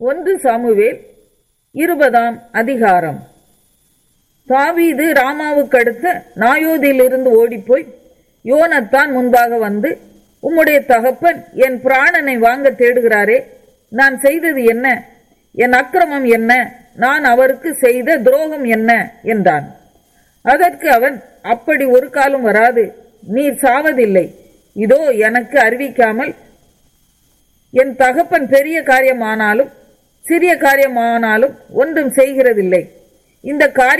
ஒன்று சாமுவேல் இருபதாம் அதிகாரம் தாவீது ராமாவுக்கு அடுத்த நாயோதிலிருந்து ஓடிப்போய் யோனத்தான் முன்பாக வந்து உம்முடைய தகப்பன் என் பிராணனை வாங்க தேடுகிறாரே நான் செய்தது என்ன என் அக்கிரமம் என்ன நான் அவருக்கு செய்த துரோகம் என்ன என்றான் அதற்கு அவன் அப்படி ஒரு காலம் வராது நீர் சாவதில்லை இதோ எனக்கு அறிவிக்காமல் என் தகப்பன் பெரிய காரியமானாலும் சிறிய காரியமானாலும் ஒன்றும் செய்கிறதில்லை இந்த காரியம்